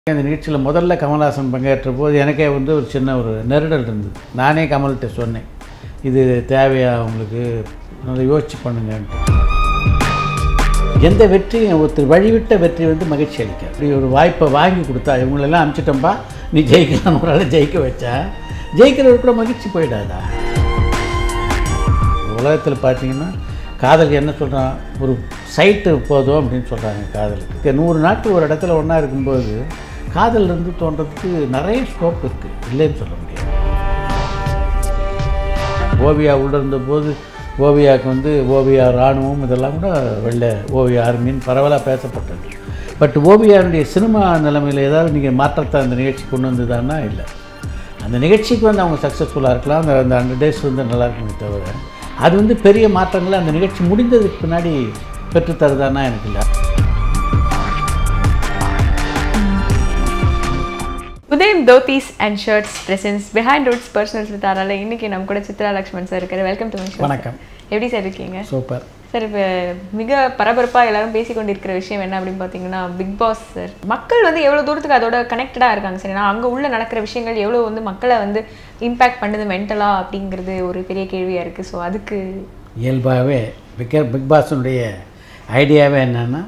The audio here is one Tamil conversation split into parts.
அந்த நிகழ்ச்சியில் முதல்ல கமல்ஹாசன் பங்கேற்ற போது எனக்கே வந்து ஒரு சின்ன ஒரு நெருடல் இருந்தது நானே கமல்கிட்ட சொன்னேன் இது தேவையா உங்களுக்கு நல்லா யோசிச்சு பண்ணுங்கன்ட்டு எந்த வெற்றியும் ஒருத்தர் வழிவிட்ட வெற்றி வந்து மகிழ்ச்சி அளிக்க அப்படி ஒரு வாய்ப்பை வாங்கி கொடுத்தா இவங்களெல்லாம் அனுப்பிச்சிட்டோம்பா நீ ஜெயிக்கலாம் ஒரு ஆளை ஜெயிக்க வச்சா ஜெயிக்கிறவர் கூட மகிழ்ச்சி போயிடாதா உலகத்தில் பார்த்தீங்கன்னா காதல் என்ன சொல்கிறான் ஒரு சைட்டு போதும் அப்படின்னு சொல்கிறாங்க காதலுக்கு நூறு நாட்கள் ஒரு இடத்துல ஒன்றா இருக்கும்போது காதல் இருந்து தோன்றதுக்கு நிறைய ஸ்கோப் இருக்குது இல்லைன்னு சொல்ல முடியாது ஓவியா உள்ள இருந்தபோது ஓவியாவுக்கு வந்து ஓவியா இராணுவம் இதெல்லாம் கூட வெளில ஓவியா ஆர்மின்னு பரவலாக பேசப்பட்டது பட் ஓவியாருடைய சினிமா நிலைமையில் ஏதாவது நீங்கள் மாற்றத்தை அந்த நிகழ்ச்சி கொண்டு வந்ததான்னா இல்லை அந்த நிகழ்ச்சிக்கு வந்து அவங்க சக்ஸஸ்ஃபுல்லாக இருக்கலாம் அந்த அந்த ஹண்ட்ரட் டேஸ் வந்து நல்லா இருக்குமே தவிர அது வந்து பெரிய மாற்றங்களை அந்த நிகழ்ச்சி முடிந்ததுக்கு பின்னாடி பெற்றுத்தருதானா எனக்கு இல்லை Udhayam dhotis and shirts presents Behindwoods personals வித்தாரால இன்னைக்கு நம்ம கூட சித்ரா லக்ஷ்மண் சார் இருக்காரு வெல்கம் டு மை ஷோ வணக்கம் எப்படி சார் இருக்கீங்க சூப்பர் சார் இப்போ மிக பரபரப்பாக எல்லாரும் பேசி கொண்டிருக்கிற விஷயம் என்ன அப்படின்னு பார்த்தீங்கன்னா பிக் பாஸ் சார் மக்கள் வந்து எவ்வளோ தூரத்துக்கு அதோட கனெக்டடாக இருக்காங்க சரி நான் அங்கே உள்ள நடக்கிற விஷயங்கள் எவ்வளோ வந்து மக்களை வந்து இம்பேக்ட் பண்ணுது மென்டலாக அப்படிங்கிறது ஒரு பெரிய கேள்வியாக இருக்குது ஸோ அதுக்கு இயல்பாகவே பிக் பிக் பாஸினுடைய ஐடியாவே என்னென்னா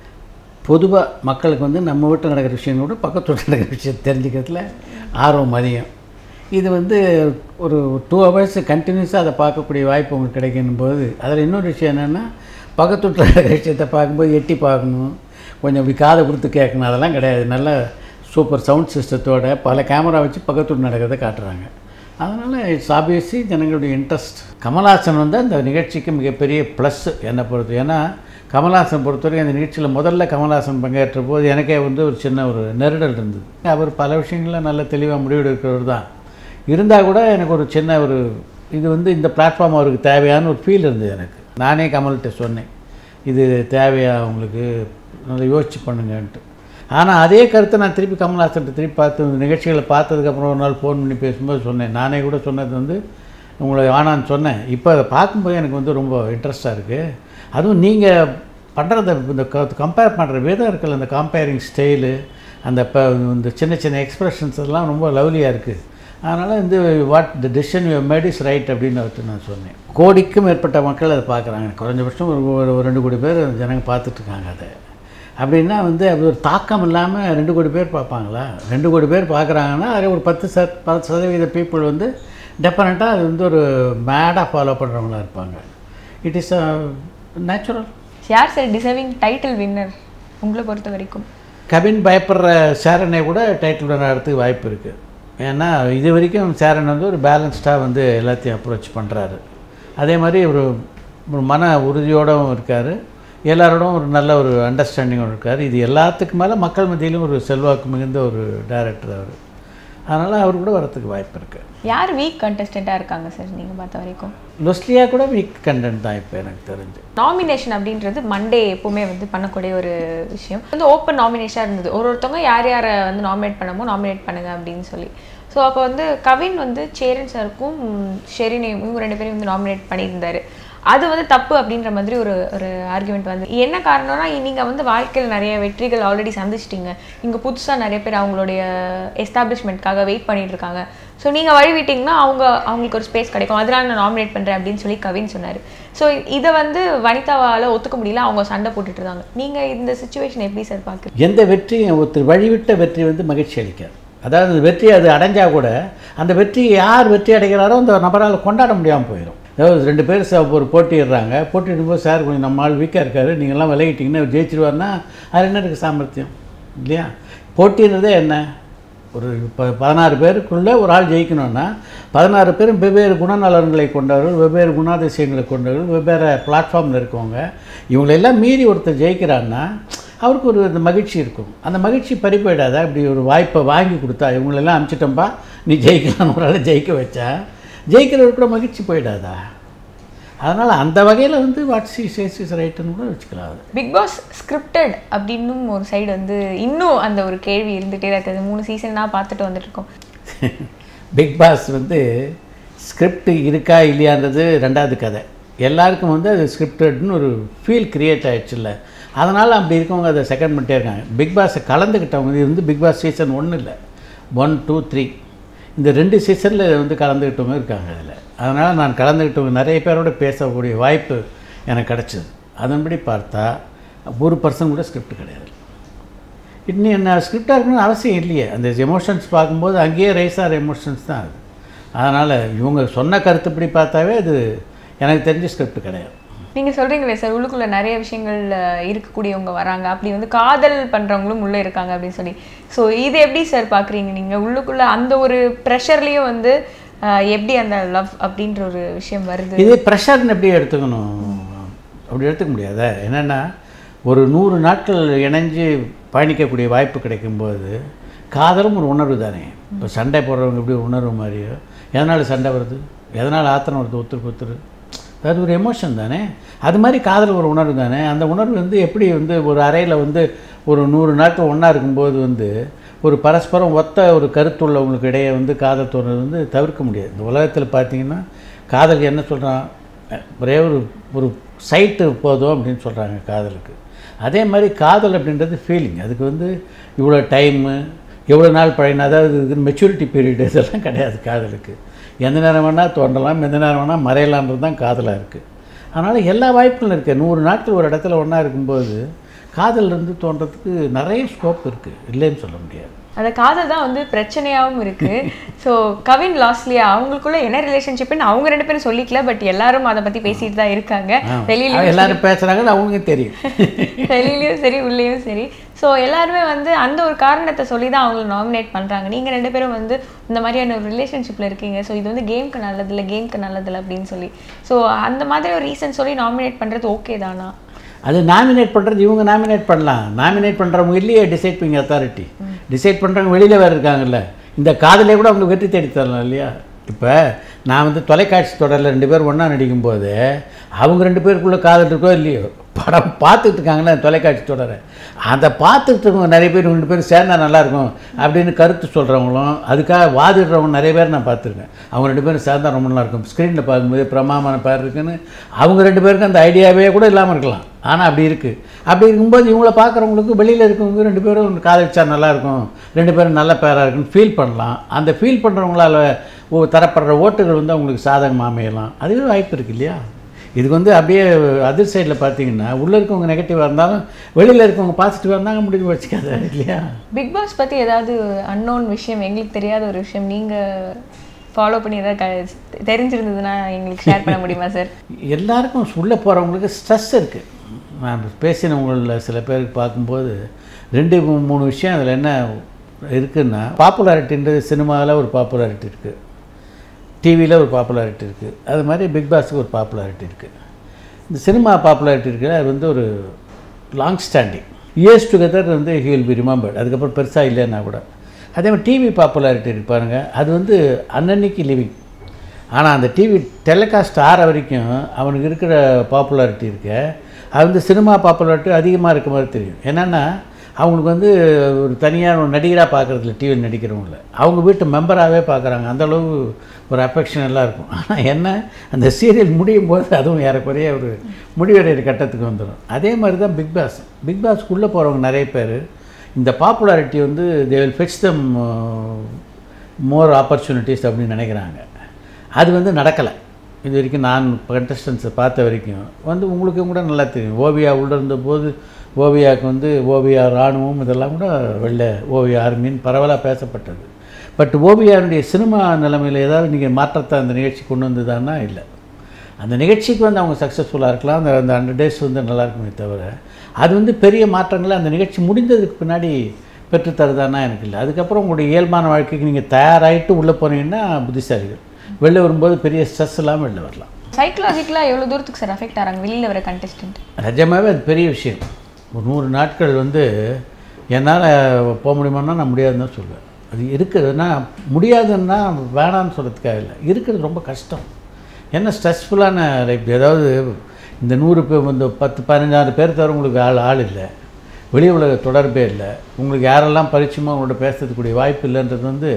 பொதுவாக மக்களுக்கு வந்து நம்ம வீட்டில் நடக்கிற விஷயம் கூட பக்கத்து வீட்டில் நடக்கிற விஷயம் தெரிஞ்சுக்கிறதுல ஆர்வம் அதிகம் இது வந்து ஒரு டூ ஹவர்ஸ் கண்டினியூஸாக அதை பார்க்கக்கூடிய வாய்ப்பு உங்களுக்கு கிடைக்கணும் போது அதில் இன்னொரு விஷயம் என்னென்னா பக்கத்து வீட்டில் நடக்கிற விஷயத்தை பார்க்கும்போது எட்டி பார்க்கணும் கொஞ்சம் இப்படி காதை கொடுத்து கேட்கணும் அதெல்லாம் கிடையாது நல்ல சூப்பர் சவுண்ட் சிஸ்டத்தோட பல கேமரா வச்சு பக்கத்து வீட்டு நடக்கிறத காட்டுறாங்க அதனால் இட்ஸ் ஆப்வியஸ்லி ஜனங்களுடைய இன்ட்ரெஸ்ட் கமல்ஹாசன் வந்து அந்த நிகழ்ச்சிக்கு மிகப்பெரிய ப்ளஸ் என்னை பொறுத்து ஏன்னா கமல்ஹாசன் பொறுத்தவரைக்கும் அந்த நிகழ்ச்சியில் முதல்ல கமல்ஹாசன் பங்கேற்ற போது எனக்கே வந்து ஒரு சின்ன ஒரு நெருடல் இருந்தது அவர் பல விஷயங்களில் நல்ல தெளிவாக முடிவெடுக்கிறவர் தான் இருந்தால் கூட எனக்கு ஒரு சின்ன ஒரு இது வந்து இந்த பிளாட்ஃபார்ம் அவருக்கு தேவையான ஒரு ஃபீல் இருந்தது எனக்கு நானே கமல்கிட்ட சொன்னேன் இது தேவையா உங்களுக்கு நல்லா யோசிச்சு பண்ணுங்கன்ட்டு ஆனால் அதே கருத்தை நான் திருப்பி கமல்ஹாசன் திருப்பி பார்த்து இந்த நிகழ்ச்சிகளை பார்த்ததுக்கப்புறம் ஒரு நாள் ஃபோன் பண்ணி பேசும்போது சொன்னேன் நானே கூட சொன்னது வந்து உங்களை வேணான்னு சொன்னேன் இப்போ அதை பார்க்கும்போது எனக்கு வந்து ரொம்ப இன்ட்ரெஸ்ட்டாக இருக்குது அதுவும் நீங்கள் பண்ணுறத இந்த கம்பேர் பண்ணுற விதம் இருக்குல்ல அந்த கம்பேரிங் ஸ்டைலு அந்த இப்போ இந்த சின்ன சின்ன எக்ஸ்ப்ரெஷன்ஸ் எல்லாம் ரொம்ப லவ்லியாக இருக்குது அதனால் வந்து what the decision you made is right அப்படின்னு அவர்கிட்ட நான் சொன்னேன் கோடிக்கும் மேற்பட்ட மக்கள் அதை பார்க்குறாங்க குறைஞ்சபட்சம் ஒரு ஒரு ரெண்டு கோடி பேர் ஜனங்க பார்த்துட்ருக்காங்க அதை அப்படின்னா வந்து அது ஒரு தாக்கம் இல்லாமல் ரெண்டு கோடி பேர் பார்ப்பாங்களா ரெண்டு கோடி பேர் பார்க்குறாங்கன்னா அதில் ஒரு பத்து ச பத்து சதவீத பீப்புள் வந்து டெஃபினட்டாக அது வந்து ஒரு மேடாக ஃபாலோ பண்ணுறவங்களா இருப்பாங்க இட் இஸ் அ நேச்சுரல் யார் சார் டிசர்விங் டைட்டில் வின்னர் உங்களை பொறுத்த வரைக்கும் கவின் பயப்படுற சேரனை கூட டைட்டில் விடுறதுக்கு வாய்ப்பு இருக்குது ஏன்னா இது வரைக்கும் சேரன் வந்து ஒரு பேலன்ஸ்டாக வந்து எல்லாத்தையும் அப்ரோச் பண்ணுறாரு அதே மாதிரி ஒரு ஒரு மன உறுதியோடவும் இருக்கார் எல்லாரோடும் ஒரு நல்ல ஒரு அண்டர்ஸ்டாண்டிங்கோடு இருக்கார் இது எல்லாத்துக்கு மேலே மக்கள் மத்தியிலும் ஒரு செல்வாக்கு மிகுந்த ஒரு டைரக்டர் அவர் அதனால் அவர் கூட வரத்துக்கு வாய்ப்பு இருக்குது யார் வீக் கண்டஸ்டண்ட்டாக இருக்காங்க சார் நீங்கள் பார்த்த வரைக்கும் லொஸ்லியா கூட வீக் கண்டென்ட் தான் இப்போ எனக்கு தெரிஞ்சு நாமினேஷன் அப்படின்றது மண்டே எப்பவுமே வந்து பண்ணக்கூடிய ஒரு விஷயம் வந்து ஓப்பன் நாமினேஷனாக இருந்தது ஒரு ஒருத்தவங்க யார் யாரை வந்து நாமினேட் பண்ணமோ நாமினேட் பண்ணுங்க அப்படின்னு சொல்லி ஸோ அப்போ வந்து கவின் வந்து சேரன் சாருக்கும் ஷெரினையும் இவங்க ரெண்டு பேரும் வந்து நாமினேட் பண்ணியிருந்தாரு அது வந்து தப்பு அப்படின்ற மாதிரி ஒரு ஒரு ஆர்குமெண்ட் வந்து என்ன காரணம்னா நீங்கள் வந்து வாழ்க்கையில் நிறைய வெற்றிகள் ஆல்ரெடி சந்திச்சிட்டீங்க இங்கே புதுசாக நிறைய பேர் அவங்களுடைய எஸ்டாப்ளிஷ்மெண்ட்காக வெயிட் பண்ணிட்டு இருக்காங்க ஸோ நீங்கள் வழி விட்டீங்கன்னா அவங்க அவங்களுக்கு ஒரு ஸ்பேஸ் கிடைக்கும் அதனால நான் நாமினேட் பண்ணுறேன் அப்படின்னு சொல்லி கவின் சொன்னார் ஸோ இதை வந்து வனிதாவால் ஒத்துக்க முடியல அவங்க சண்டை போட்டுட்டு இருந்தாங்க நீங்கள் இந்த சுச்சுவேஷன் எப்படி சார் பார்க்குறீங்க எந்த வெற்றியும் ஒருத்தர் வழிவிட்ட வெற்றி வந்து மகிழ்ச்சி அளிக்காது அதாவது அந்த வெற்றி அது அடைஞ்சால் கூட அந்த வெற்றி யார் வெற்றி அடைகிறாரோ அந்த நபரால் கொண்டாட முடியாமல் போயிடும் அதாவது ரெண்டு பேர் ச- ஒரு போட்டிடுறாங்க போட்டிடும்போது சார் கொஞ்சம் நம்ம ஆள் வீக்காக இருக்காரு நீங்கள்லாம் விலகிட்டீங்கன்னா இவர் ஜெயிச்சிருவார்னா அது என்ன இருக்குது சாமர்த்தியம் இல்லையா போட்டின்றதே என்ன ஒரு இப்போ பதினாறு பேருக்குள்ளே ஒரு ஆள் ஜெயிக்கணும்னா பதினாறு பேரும் வெவ்வேறு குணநலன்களை கொண்டவர்கள் வெவ்வேறு குணாதிசயங்களை கொண்டவர்கள் வெவ்வேறு பிளாட்ஃபார்மில் இருக்கவங்க இவங்களெல்லாம் மீறி ஒருத்தர் ஜெயிக்கிறான்னா அவருக்கு ஒரு அந்த மகிழ்ச்சி இருக்கும் அந்த மகிழ்ச்சி பறி போயிடாதா இப்படி ஒரு வாய்ப்பை வாங்கி கொடுத்தா இவங்களெல்லாம் அனுப்பிச்சிட்டோம்பா நீ ஜெயிக்கலாம் ஒரு ஆளை ஜெயிக்க வச்சா ஜெயிக்கிறவர் கூட மகிழ்ச்சி போயிடாதா அதனால் அந்த வகையில் வந்து வாட் சி சேஸ் இஸ் ரைட்டுன்னு கூட வச்சுக்கலாம் அது பிக் பாஸ் ஸ்கிரிப்டட் அப்படின்னும் ஒரு சைடு வந்து இன்னும் அந்த ஒரு கேள்வி இருந்துகிட்டே தான் இருக்குது மூணு சீசனாக பார்த்துட்டு வந்துட்டு இருக்கோம் பிக் பாஸ் வந்து ஸ்கிரிப்ட் இருக்கா இல்லையான்றது ரெண்டாவது கதை எல்லாருக்கும் வந்து அது ஸ்கிரிப்டட்னு ஒரு ஃபீல் கிரியேட் ஆயிடுச்சுல்ல அதனால் அப்படி இருக்கவங்க அதை செகண்ட் பண்ணிட்டே இருக்காங்க பிக் பாஸை கலந்துக்கிட்டவங்க இது வந்து பிக் பாஸ் சீசன் ஒன்றும் இல்லை ஒன் டூ த்ரீ இந்த ரெண்டு சீசனில் வந்து கலந்துக்கிட்டவங்க இருக்காங்க அதில் அதனால் நான் கலந்துக்கிட்டவங்க நிறைய பேரோட பேசக்கூடிய வாய்ப்பு எனக்கு கிடச்சிது அதன்படி பார்த்தா ஒரு பர்சன் கூட ஸ்கிரிப்ட் கிடையாது இன்னும் என்ன ஸ்கிரிப்டாக இருக்கணும்னு அவசியம் இல்லையே அந்த எமோஷன்ஸ் பார்க்கும்போது அங்கேயே ரைஸ் ஆகிற எமோஷன்ஸ் தான் அது அதனால் இவங்க சொன்ன கருத்துப்படி பார்த்தாவே அது எனக்கு தெரிஞ்ச ஸ்கிரிப்ட் கிடையாது நீங்க சொல்றீங்களே சார் உள்ளுக்குள்ள நிறைய விஷயங்கள் அஹ், இருக்கக்கூடியவங்க வராங்க அப்படி வந்து காதல் பண்றவங்களும் உள்ள இருக்காங்க அப்படின்னு சொல்லி ஸோ இது எப்படி சார் பாக்குறீங்க நீங்க உள்ளுக்குள்ள அந்த ஒரு ப்ரெஷர்லயும் வந்து அஹ், எப்படி அந்த லவ் அப்படின்ற ஒரு விஷயம் வருது இதே ப்ரெஷர்னு எப்படி எடுத்துக்கணும் அப்படி எடுத்துக்க முடியாதா என்னென்னா ஒரு நூறு நாட்கள் இணைஞ்சு பயணிக்கக்கூடிய வாய்ப்பு கிடைக்கும்போது காதலும் ஒரு உணர்வு தானே இப்போ சண்டை போடுறவங்க எப்படி உணர்வு மாதிரியோ எதனால் சண்டை வருது எதனால் ஆத்திரம் வருது ஒருத்தருக்கு ஒருத்தர் அது ஒரு எமோஷன் தானே அது மாதிரி காதல் ஒரு உணர்வு தானே அந்த உணர்வு வந்து எப்படி வந்து ஒரு அறையில் வந்து ஒரு நூறு நாட்கள் ஒன்றா இருக்கும்போது வந்து ஒரு பரஸ்பரம் ஒத்த ஒரு கருத்துள்ளவங்களுக்கு இடையே வந்து காதல் தோணுறது வந்து தவிர்க்க முடியாது இந்த உலகத்தில் பார்த்தீங்கன்னா காதல் என்ன சொல்கிறான் ஒரே ஒரு ஒரு சைட்டு போதும் அப்படின்னு சொல்கிறாங்க காதலுக்கு அதே மாதிரி காதல் அப்படின்றது ஃபீலிங் அதுக்கு வந்து இவ்வளோ டைமு எவ்வளோ நாள் பழையன அதாவது இது மெச்சூரிட்டி பீரியட் இதெல்லாம் கிடையாது காதலுக்கு எந்த நேரம் வேணால் தோன்றலாம் எந்த நேரம் வேணால் மறையலான்றது தான் காதலாக இருக்குது அதனால் எல்லா வாய்ப்புகளும் இருக்குது நூறு நாட்கள் ஒரு இடத்துல ஒன்றா இருக்கும்போது காதல் இருந்து தோன்றதுக்கு நிறைய ஸ்கோப் இருக்குது இல்லைன்னு சொல்ல முடியாது அந்த காதல் தான் வந்து பிரச்சனையாகவும் இருக்கு ஸோ கவின் லாஸ்லியா அவங்களுக்குள்ள என்ன ரிலேஷன்ஷிப்னு அவங்க ரெண்டு பேரும் சொல்லிக்கல பட் எல்லாரும் அதை பத்தி பேசிட்டு தான் இருக்காங்க வெளியிலயும் எல்லாரும் பேசுகிறாங்கன்னு அவங்களுக்கும் தெரியும் வெளியிலயும் சரி உள்ளேயும் சரி ஸோ எல்லாருமே வந்து அந்த ஒரு காரணத்தை சொல்லி தான் அவங்களை நாமினேட் பண்றாங்க நீங்க ரெண்டு பேரும் வந்து இந்த மாதிரியான ஒரு ரிலேஷன்ஷிப்ல இருக்கீங்க ஸோ இது வந்து கேம்க்கு நல்லதில்ல கேம்க்கு நல்லதில்ல அப்படின்னு சொல்லி ஸோ அந்த மாதிரி ஒரு ரீசன் சொல்லி நாமினேட் பண்றது ஓகே தானா அது நாமினேட் பண்ணுறது இவங்க நாமினேட் பண்ணலாம் நாமினேட் பண்ணுறவங்க இல்லையே டிசைட் பண்ணிங்க அத்தாரிட்டி டிசைட் பண்ணுறவங்க வெளியில் வேறு இருக்காங்கல்ல இந்த காதலே கூட அவங்க வெற்றி தேடி தரலாம் இல்லையா இப்போ நான் வந்து தொலைக்காட்சி தொடரில் ரெண்டு பேர் ஒன்றா நடிக்கும்போது அவங்க ரெண்டு பேருக்குள்ளே காதல் இருக்கோ இல்லையோ படம் பார்த்துட்டு இருக்காங்களே தொலைக்காட்சி தொடரை அதை பார்த்துட்டு இருக்கவங்க நிறைய பேர் ரெண்டு பேரும் சேர்ந்தா நல்லாயிருக்கும் அப்படின்னு கருத்து சொல்கிறவங்களும் அதுக்காக வாதிடுறவங்க நிறைய பேர் நான் பார்த்துருக்கேன் அவங்க ரெண்டு பேரும் சேர்ந்தா ரொம்ப நல்லா இருக்கும் ஸ்க்ரீனில் பார்க்கும்போது பிரமாமான பேர் இருக்குன்னு அவங்க ரெண்டு பேருக்கும் அந்த ஐடியாவே கூட இல்லாமல் இருக்கலாம் ஆனால் அப்படி இருக்குது அப்படி இருக்கும்போது இவங்கள பார்க்குறவங்களுக்கு வெளியில் இருக்கவங்க ரெண்டு பேரும் காதலிச்சா நல்லாயிருக்கும் ரெண்டு பேரும் நல்ல பேராக இருக்குன்னு ஃபீல் பண்ணலாம் அந்த ஃபீல் பண்ணுறவங்களால ஓ தரப்படுற ஓட்டுகள் வந்து அவங்களுக்கு சாதகமாக அமையலாம் அதுவே வாய்ப்பு இருக்கு இல்லையா இதுக்கு வந்து அப்படியே அதிர் சைடில் பார்த்தீங்கன்னா உள்ளே இருக்கவங்க நெகட்டிவாக இருந்தாலும் வெளியில் இருக்கவங்க பாசிட்டிவாக இருந்தாங்க முடிவு வச்சுக்காத இல்லையா பிக் பாஸ் பத்தி ஏதாவது அன்னோன் விஷயம் எங்களுக்கு தெரியாத ஒரு விஷயம் நீங்க ஃபாலோ பண்ணி ஏதாவது க- தெரிஞ்சிருந்ததுன்னா எங்களுக்கு ஷேர் பண்ண முடியுமா சார் எல்லாருக்கும் உள்ளே போகிறவங்களுக்கு ஸ்ட்ரெஸ் இருக்குது நான் பேசினவங்களில் சில பேருக்கு பார்க்கும்போது ரெண்டு மூ- மூணு விஷயம் அதில் என்ன இருக்குன்னா பாப்புலாரிட்டின்றது சினிமாவில் ஒரு பாப்புலாரிட்டி இருக்குது டிவியில் ஒரு பாப்புலாரிட்டி இருக்குது அது மாதிரி பிக் பாஸுக்கு ஒரு பாப்புலாரிட்டி இருக்குது இந்த சினிமா பாப்புலாரிட்டி இருக்குது அது வந்து ஒரு லாங் ஸ்டாண்டிங் இயர்ஸ் டுகெதர் வந்து ஹி வில் பி ரிமெம்பர்ட் அதுக்கப்புறம் பெருசாக இல்லைன்னா கூட அதே மாதிரி டிவி பாப்புலாரிட்டி இருக்கு பாருங்க அது வந்து அன்னன்னைக்கு லிவிங் ஆனால் அந்த டிவி டெலிகாஸ்ட் ஆற வரைக்கும் அவனுக்கு இருக்கிற பாப்புலாரிட்டி இருக்க அது வந்து சினிமா பாப்புலாரிட்டி அதிகமாக இருக்க மாதிரி தெரியும் என்னென்னா அவங்களுக்கு வந்து ஒரு தனியாக ஒரு நடிகராக பார்க்குறதுல டிவியில் நடிக்கிறவங்கள அவங்க வீட்டு மெம்பராகவே பார்க்குறாங்க அந்தளவு ஒரு அஃபெக்ஷன் எல்லாம் இருக்கும் ஆனால் என்ன அந்த சீரியல் முடியும் போது அதுவும் ஏறக்குறைய ஒரு முடிவடைகிற கட்டத்துக்கு வந்துடும் அதே மாதிரி தான் பிக் பாஸ் பிக் பாஸ்க்குள்ளே போகிறவங்க நிறைய பேர் இந்த பாப்புலாரிட்டி வந்து they will fetch them more opportunities அப்படின்னு நினைக்கிறாங்க அது வந்து நடக்கலை இது வரைக்கும் நான் கண்டஸ்டன்ஸை பார்த்த வரைக்கும் வந்து உங்களுக்கு கூட நல்லா தெரியும் ஓவியா உள்ள இருந்தபோது ஓவியாவுக்கு வந்து ஓவியா இராணுவம் இதெல்லாம் கூட வெளில ஓவியா ஆர்மின்னு பரவலாக பேசப்பட்டது பட் ஓவியாருடைய சினிமா நிலைமையில் ஏதாவது நீங்கள் மாற்றத்தை அந்த நிகழ்ச்சி கொண்டு வந்ததான்னா இல்லை அந்த நிகழ்ச்சிக்கு வந்து அவங்க சக்ஸஸ்ஃபுல்லாக இருக்கலாம் அந்த அந்த ஹண்ட்ரட் டேஸ் வந்து நல்லா இருக்குமே தவிர அது வந்து பெரிய மாற்றங்களை அந்த நிகழ்ச்சி முடிந்ததுக்கு பின்னாடி பெற்றுத்தருதானா எனக்கு இல்லை அதுக்கப்புறம் உங்களுடைய இயல்பான வாழ்க்கைக்கு நீங்கள் தயாராகிட்டு உள்ளே போனீங்கன்னா புத்திசாலிகள் வெளில வரும்போது பெரிய ஸ்ட்ரெஸ் இல்லாமல் வெளில வரலாம் சைக்கலாஜிக்கலாக எவ்வளோ தூரத்துக்கு சார் அஃபெக்ட் ஆகிறாங்க வெளியில் வர கண்டெஸ்டன்ட் நிஜமாவே அது பெரிய விஷயம் ஒரு நூறு நாட்கள் வந்து என்னால் போக முடியுமான்னா நான் முடியாதுன்னு தான் சொல்லுவேன் அது இருக்குதுன்னா முடியாதுன்னா வேணான்னு சொல்கிறதுக்காக இல்லை இருக்கிறது ரொம்ப கஷ்டம் என்ன ஸ்ட்ரெஸ்ஃபுல்லான லைஃப் ஏதாவது இந்த நூறு பேர் இந்த பத்து பதினஞ்சாறு பேர் தவிர உங்களுக்கு ஆள் ஆள் இல்லை வெளி உலக தொடர்பே இல்லை உங்களுக்கு யாரெல்லாம் பரிச்சயமோ உங்களோட பேசுறதுக்கூடிய வாய்ப்பு இல்லைன்றது வந்து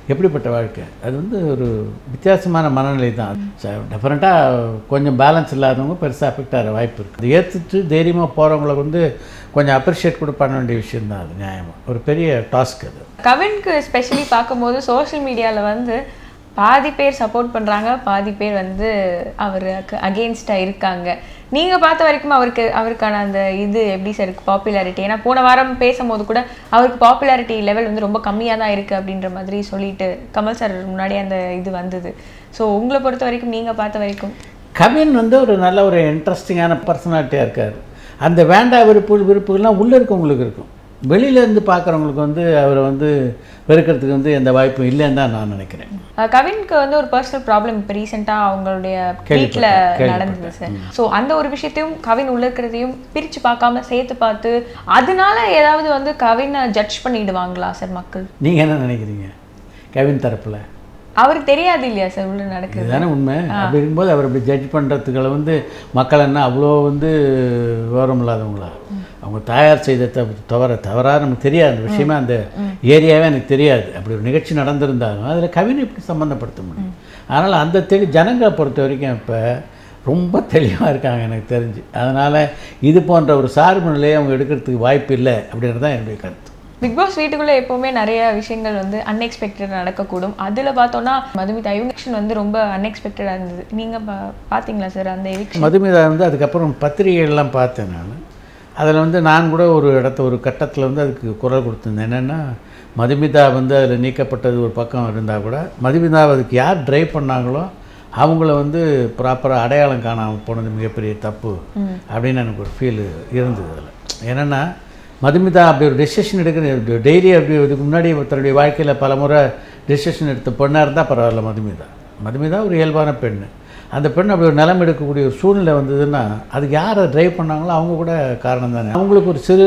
எப்படிப்பட்ட வாழ்க்கை அது வந்து ஒரு வித்தியாசமான மனநிலை தான் டெஃபரெண்ட்டாக கொஞ்சம் பேலன்ஸ் இல்லாதவங்க பெருசாக அஃபெக்ட் ஆகிற வாய்ப்பு இருக்குது அது ஏற்றுட்டு தைரியமாக போகிறவங்கள வந்து கொஞ்சம் அப்ரிஷியேட் கூட பண்ண வேண்டிய விஷயம் தான் அது நியாயமாக ஒரு பெரிய டாஸ்க் அது கவின்க்கு ஸ்பெஷலி பார்க்கும்போது சோஷியல் மீடியாவில் வந்து பாதி பேர் சப்போர்ட் பண்ணுறாங்க பாதி பேர் வந்து அவருக்கு அகெயின்ஸ்டாக இருக்காங்க நீங்கள் பார்த்த வரைக்கும் அவருக்கு அவருக்கான அந்த இது எப்படி சார் இருக்குது பாப்புலாரிட்டி ஏன்னா போன வாரம் பேசும்போது கூட அவருக்கு பாப்புலாரிட்டி லெவல் வந்து ரொம்ப கம்மியாக தான் இருக்குது அப்படின்ற மாதிரி சொல்லிட்டு கமல் சார் முன்னாடி அந்த இது வந்தது ஸோ உங்களை பொறுத்த வரைக்கும் நீங்கள் பார்த்த வரைக்கும் கவின் வந்து ஒரு நல்ல ஒரு இன்ட்ரெஸ்டிங்கான பர்சனாலிட்டியாக இருக்கார் அந்த வேண்டா விருப்பு விருப்புகள்லாம் உள்ளே இருக்கவங்களுக்கு இருக்கும் வெளியில இருந்து பார்க்குறவங்களுக்கு வந்து அவரை வந்து வெறுக்கிறதுக்கு வந்து எந்த வாய்ப்பும் இல்லைன்னு தான் நான் நினைக்கிறேன் அஹ் கவினுக்கு வந்து ஒரு பர்சனல் ப்ராப்ளம் இப்போ ரீசெண்டாக அவங்களுடைய வீட்டில் கேள்விப்பட்டேன், நடந்தது சார் ஸோ அந்த ஒரு விஷயத்தையும் கவின் உள்ள இருக்கிறதையும் பிரித்து பார்க்காம சேர்த்து பார்த்து அதனால ஏதாவது வந்து கவினை ஜட்ஜ் பண்ணிடுவாங்களா சார் மக்கள் நீங்கள் என்ன நினைக்கிறீங்க கவின் தரப்பில் அவருக்கு தெரியாது இல்லையா சார் உள்ள நடக்குது இதுதானே உண்மை அப்படி இருக்கும்போது அவர் இப்படி ஜட்ஜ் பண்ணுறதுக்களை வந்து மக்கள் என்ன அவ்வளோ வந்து விவரம் இல்லாதவங்களா அவங்க தாயார் செய்த தவ தவற தவறாக நமக்கு தெரியாது அந்த விஷயமே அந்த ஏரியாவே எனக்கு தெரியாது அப்படி ஒரு நிகழ்ச்சி நடந்திருந்தாலும் அதில் கவினை எப்படி சம்மந்தப்படுத்த முடியும் அதனால் அந்த தெளி ஜனங்களை பொறுத்த வரைக்கும் இப்போ ரொம்ப தெளிவாக இருக்காங்க எனக்கு தெரிஞ்சு அதனால் இது போன்ற ஒரு சார்பு நிலையை அவங்க எடுக்கிறதுக்கு வாய்ப்பு இல்லை அப்படின்றது தான் என்னுடைய கருத்து பிக் பாஸ் வீட்டுக்குள்ள எப்பவுமே நிறைய விஷயங்கள் வந்து அன்எக்ஸ்பெக்டட் நடக்கக்கூடும் அதுல பார்த்தோம்னா மதுமிதா எவிக்ஷன் வந்து ரொம்ப அன்எக்ஸ்பெக்டடா இருந்தது நீங்க பா- பாத்தீங்களா சார் அந்த எவிக்ஷன் மதுமிதா வந்து அதுக்கப்புறம் பத்திரிகைகள்லாம் பார்த்தேன் நான் அதில் வந்து நான் கூட ஒரு இடத்த ஒரு கட்டத்தில் வந்து அதுக்கு குரல் கொடுத்துருந்தேன் என்னென்னா மதுமிதா வந்து அதில் நீக்கப்பட்டது ஒரு பக்கம் இருந்தால் கூட மதுமிதாவை அதுக்கு யார் ட்ரைவ் பண்ணாங்களோ அவங்கள வந்து ப்ராப்பராக அடையாளம் காணாமல் போனது மிகப்பெரிய தப்பு அப்படின்னு எனக்கு ஒரு ஃபீல் இருந்தது அதில் என்னென்னா மதுமிதா அப்படி ஒரு டெசிஷன் எடுக்கிற டெய்லி அப்படி இதுக்கு முன்னாடி தன்னுடைய வாழ்க்கையில் பல முறை டெசிஷன் எடுத்த பெண்ணாக இருந்தால் பரவாயில்ல மதுமிதா மதுமிதா ஒரு இயல்பான பெண் அந்த பெண் அப்படி ஒரு நிலம் எடுக்கக்கூடிய ஒரு சூழ்நிலை வந்ததுன்னா அதுக்கு யாரை ட்ரைவ் பண்ணாங்களோ அவங்க கூட காரணம் தானே அவங்களுக்கு ஒரு சிறு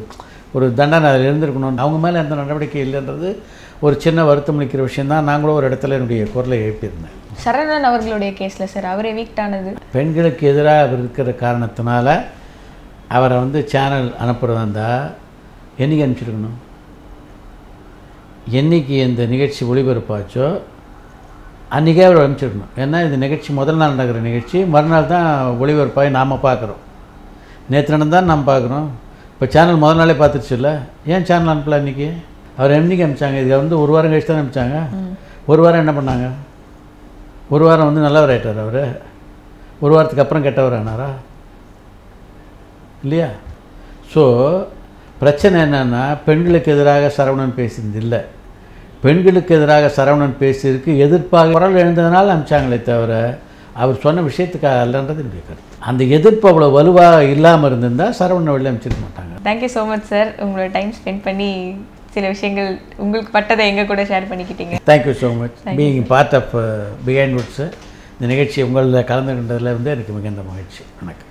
ஒரு தண்டனை அதில் இருந்திருக்கணும் அவங்க மேலே எந்த நடவடிக்கை இல்லைன்றது ஒரு சின்ன வருத்தம் அளிக்கிற விஷயம் தான் நான் கூட ஒரு இடத்துல என்னுடைய குரலை எழுப்பியிருந்தேன் சரவணன் அவர்களுடைய கேஸ்ல சார் அவர் எவிக்ட் ஆனது பெண்களுக்கு எதிராக அவர் இருக்கிற காரணத்தினால அவரை வந்து சேனல் அனுப்புகிறதா இருந்தால் என்னைக்கு அனுப்பிச்சிருக்கணும் என்னைக்கு இந்த நிகழ்ச்சி ஒளிபரப்பாச்சோ அன்றைக்கே அவர் அனுப்பிச்சிருக்கணும் ஏன்னா இந்த நிகழ்ச்சி முதல் நாள் நடக்கிற நிகழ்ச்சி மறுநாள் தான் ஒளிபரப்பாகி நாம் பார்க்குறோம் நேற்று நடந்தால் நாம் பார்க்குறோம் இப்போ சேனல் முதல் நாளே பார்த்துருச்சுல்ல ஏன் சேனல் அனுப்பல அன்றைக்கி அவர் என்னைக்கு அனுப்பிச்சாங்க இது வந்து ஒரு வாரம் கழிச்சு தான் அனுப்பிச்சாங்க ஒரு வாரம் என்ன பண்ணாங்க ஒரு வாரம் வந்து நல்லவர் ஆயிட்டார் அவர் ஒரு வாரத்துக்கு அப்புறம் கெட்டவர் ஆனாரா இல்லையா ஸோ பிரச்சனை என்னன்னா பெண்களுக்கு எதிராக சரவணன் பேசினது இல்லை பெண்களுக்கு எதிராக சரவணன் பேசியதுக்கு எதிர்ப்பாக குரல் எழுந்ததுனால அனுப்பிச்சாங்களே தவிர அவர் சொன்ன விஷயத்துக்காக அல்லன்றது என்னுடைய கருத்து அந்த எதிர்ப்பு அவ்வளோ வலுவாக இல்லாமல் இருந்திருந்தால் சரவணன் வெளில அனுப்பிச்சிருக்க மாட்டாங்க தேங்க்யூ ஸோ மச் சார் உங்களோட டைம் ஸ்பெண்ட் பண்ணி சில விஷயங்கள் உங்களுக்கு பட்டதை எங்க கூட ஷேர் பண்ணிக்கிட்டீங்க thank you so much being part of Behindwoods இந்த நிகழ்ச்சி உங்களில் கலந்து கொண்டதில் வந்து எனக்கு மிகுந்த மகிழ்ச்சி வணக்கம்